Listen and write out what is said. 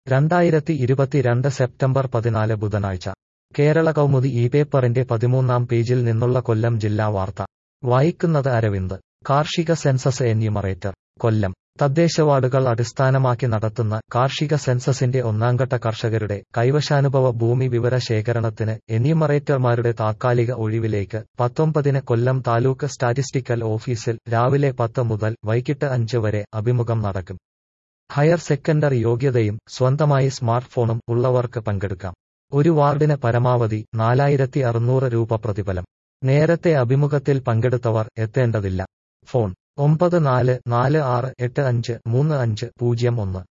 രണ്ടായിരത്തി ഇരുപത്തിരണ്ട് സെപ്റ്റംബർ പതിനാല് ബുധനാഴ്ച കേരള കൗമുദി ഈ പേപ്പറിന്റെ പതിമൂന്നാം പേജിൽ നിന്നുള്ള കൊല്ലം ജില്ലാ വാർത്ത വായിക്കുന്നത് അരവിന്ദ് കാർഷിക സെൻസസ് എന്യൂമറേറ്റർ കൊല്ലം തദ്ദേശവാർഡുകൾ അടിസ്ഥാനമാക്കി നടത്തുന്ന കാർഷിക സെൻസസിന്റെ ഒന്നാംഘട്ട കർഷകരുടെ കൈവശാനുഭവ ഭൂമി വിവര ശേഖരണത്തിന് എന്യൂമറേറ്റർമാരുടെ താത്കാലിക ഒഴിവിലേക്ക് പത്തൊമ്പതിന് കൊല്ലം താലൂക്ക് സ്റ്റാറ്റിസ്റ്റിക്കൽ ഓഫീസിൽ രാവിലെ പത്ത് മുതൽ വൈകിട്ട് അഞ്ച് വരെ അഭിമുഖം നടക്കും ഹയർ സെക്കൻഡറി യോഗ്യതയും സ്വന്തമായി സ്മാർട്ട് ഫോണും ഉള്ളവർക്ക് പങ്കെടുക്കാം ഒരു വാർഡിന് പരമാവധി നാലായിരത്തി അറുന്നൂറ് രൂപ പ്രതിഫലം നേരത്തെ അഭിമുഖത്തിൽ പങ്കെടുത്തവർ എത്തേണ്ടതില്ല ഫോൺ ഒമ്പത് നാല് നാല് ആറ് എട്ട് അഞ്ച് മൂന്ന് അഞ്ച് പൂജ്യം ഒന്ന്